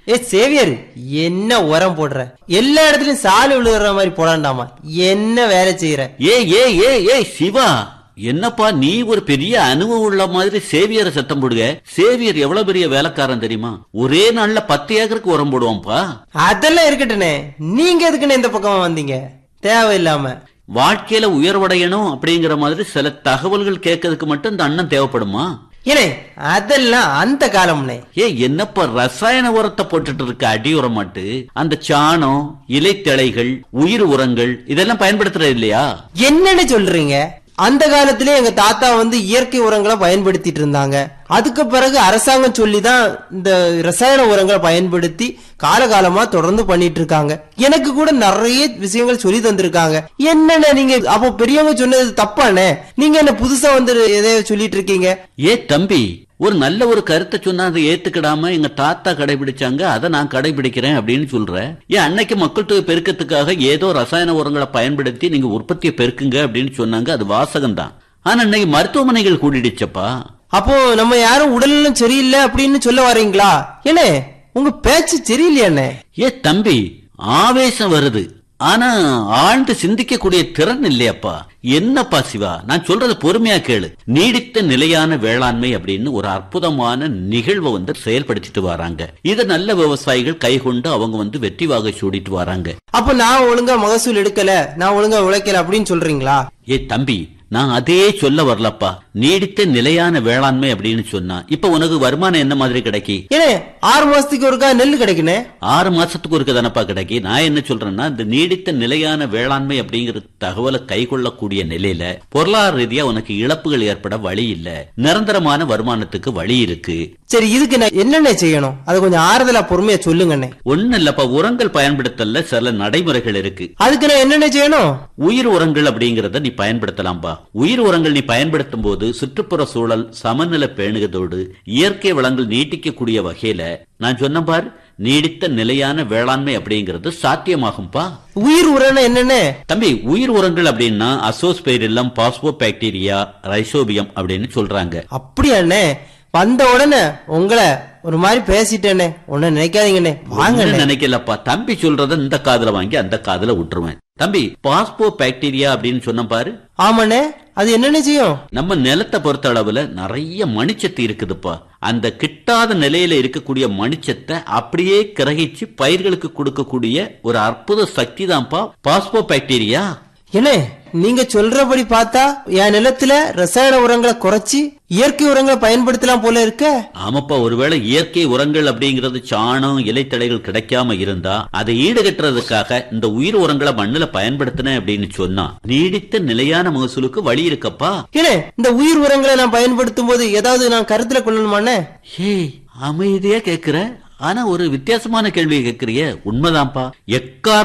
ஏ Xavier என்ன உரம் போடுற எல்லா இடத்துலயும் சாலு விழுகிற மாதிரி போடாண்டாமா என்ன வேலை செய்யற ஏய் ஏய் ஏய் ஏய் சிவா என்னப்பா நீ ஒரு பெரிய அனுபவம் உள்ள மாதிரி சேவியரை சத்தம் போடுங்க சேவியர் எவ்வளவு பெரிய வேலைக்காரன் தெரியுமா ஒரே நாள்ல பத்து ஏக்கருக்கு உரம் போடுவான்ப்பா அதெல்லாம் இருக்கட்டுனே நீங்க எதுக்குன்னு இந்த பக்கமா வந்தீங்க தேவையில்லாம வாழ்க்கையில உயர்வடையணும் அப்படிங்கிற மாதிரி சில தகவல்கள் கேட்கறதுக்கு மட்டும் இந்த அண்ணன் தேவைப்படுமா ஏனே அதெல்லாம் அந்த காலம்னே ஏ என்னப்பா ரசாயன உரத்தை போட்டுட்டு இருக்க அடி உரம் மாட்டு அந்த சாணம் இலைத்தழைகள் உயிர் உரங்கள் இதெல்லாம் பயன்படுத்துறது இல்லையா என்னன்னு சொல்றீங்க அந்த காலத்திலே எங்க தாத்தா வந்து இயற்கை உரங்களை பயன்படுத்திட்டு இருந்தாங்க அதுக்கு பிறகு அரசாங்கம் சொல்லி தான் இந்த ரசாயன உரங்களை பயன்படுத்தி காலகாலமா தொடர்ந்து பண்ணிட்டு இருக்காங்க எனக்கு கூட நிறைய விஷயங்கள் சொல்லி தந்திருக்காங்க என்னென்ன நீங்க அப்போ பெரியவங்க சொன்னது தப்பானே நீங்க என்ன புதுசா வந்து எதையோ சொல்லிட்டு இருக்கீங்க ஏ தம்பி ஒரு நல்ல ஒரு கருத்தை சொன்னா அதை ஏத்துக்கிடாம எங்க தாத்தா கடைபிடிச்சாங்க அதை நான் கடைபிடிக்கிறேன் அப்படின்னு சொல்றேன் ஏன் அன்னைக்கு மக்கள் தொகை பெருக்கத்துக்காக ஏதோ ரசாயன உரங்களை பயன்படுத்தி நீங்க உற்பத்தியை பெருக்குங்க அப்படின்னு சொன்னாங்க அது வாசகம் தான் ஆனா இன்னைக்கு மருத்துவமனைகள் கூடிடுச்சப்பா அப்போ நம்ம யாரும் உடல்நலம் சரியில்லை அப்படின்னு சொல்ல வரீங்களா ஏனே உங்க பேச்சு சரியில்லையாண்ணே ஏ தம்பி ஆவேசம் வருது ஆனா ஆழ்ந்து சிந்திக்கக்கூடிய திறன் இல்லையாப்பா என்னப்பா சிவா நான் சொல்றது பொறுமையா கேளு நீடித்த நிலையான வேளாண்மை அப்படின்னு ஒரு அற்புதமான நிகழ்வை வந்து செயல்படுத்திட்டு வராங்க இத நல்ல விவசாயிகள் கைகொண்டு அவங்க வந்து வெற்றி வாகை சூடிட்டு வராங்க அப்ப நான் ஒழுங்கா மகசூல் எடுக்கல நான் ஒழுங்கா உழைக்கல அப்படின்னு சொல்றீங்களா ஏ தம்பி நான் அதே சொல்ல வரலப்பா நீடித்த நிலையான வேளாண்மை அப்படின்னு சொன்னா இப்ப உனக்கு வருமானம் என்ன மாதிரி கிடைக்கி ஏனே ஆறு மாசத்துக்கு ஒருக்கா நெல் கிடைக்குனே ஆறு மாசத்துக்கு ஒருக்க தானப்பா கிடைக்கி நான் என்ன சொல்றேன்னா இந்த நீடித்த நிலையான வேளாண்மை அப்படிங்கிற தகவலை கைக்கொள்ளக்கூடிய நிலையில பொருளாதார ரீதியா உனக்கு இழப்புகள் ஏற்பட வழி இல்ல நிரந்தரமான வருமானத்துக்கு வழி இருக்கு சரி இதுக்கு நான் என்னென்ன செய்யணும் அதை கொஞ்சம் ஆறுதலா பொறுமையா சொல்லுங்கண்ணே ஒண்ணு இல்லப்பா உரங்கள் பயன்படுத்தல சில நடைமுறைகள் இருக்கு அதுக்கு நான் என்னென்ன செய்யணும் உயிர் உரங்கள் அப்படிங்கறத நீ பயன்படுத்தலாம்பா உயிர் உரங்கள் நீ பயன்படுத்தும் போது சுற்றுப்புற சூழல் சமநிலை பேணுகதோடு இயற்கை வளங்கள் நீட்டிக்கக்கூடிய வகையில நான் சொன்ன பார் நீடித்த நிலையான வேளாண்மை அப்படிங்கிறது சாத்தியமாகும்பா உயிர் உரம்னா என்னென்ன தம்பி உயிர் உரங்கள் அப்படின்னா அசோஸ்பைரில்லம் பாஸ்போ பாக்டீரியா ரைசோபியம் அப்படின்னு சொல்றாங்க அப்படியாண்ணே வந்த உடனே உங்களை ஒரு மாதிரி பேசிட்டேனே ஒன்னும் நினைக்காதீங்கண்ணே வாங்கண்ணே ஒண்ணும் நினைக்கலப்பா தம்பி சொல்றத இந்த காதுல வாங்கி அந்த காதுல விட்டுருவேன் தம்பி பாஸ்போ பாக்டீரியா அப்படின்னு சொன்ன பாரு ஆமாண்ணே அது என்னென்ன செய்யும் நம்ம நிலத்தை பொறுத்த அளவுல நிறைய மணிச்சத்து இருக்குதுப்பா அந்த கிட்டாத நிலையில இருக்கக்கூடிய மணிச்சத்தை அப்படியே கிரகிச்சு பயிர்களுக்கு கொடுக்கக்கூடிய ஒரு அற்புத சக்தி தான்ப்பா பாஸ்போ பாக்டீரியா என்ன நீங்க சொல்றபடி பார்த்தா என் நிலத்துல ரசாயன உரங்களை குறைச்சி இயற்கை உரங்களை பயன்படுத்தலாம் போல இருக்க ஆமாப்பா ஒருவேளை இயற்கை உரங்கள் அப்படிங்கிறது சாணம் இலைத்தழைகள் கிடைக்காம இருந்தா அதை ஈடுகட்டுறதுக்காக இந்த உயிர் உரங்களை மண்ணுல பயன்படுத்தினேன் அப்படின்னு சொன்னா நீடித்த நிலையான மகசூலுக்கு வழி இருக்கப்பா ஏனே இந்த உயிர் உரங்களை நான் பயன்படுத்தும் போது ஏதாவது நான் கருத்துல கொள்ளணுமாண்ணே ஏய் அமைதியா கேக்குற ஆனா ஒரு வித்தியாசமான கேள்வியை கேக்குறிய உண்மைதான்ப்பா எக்கார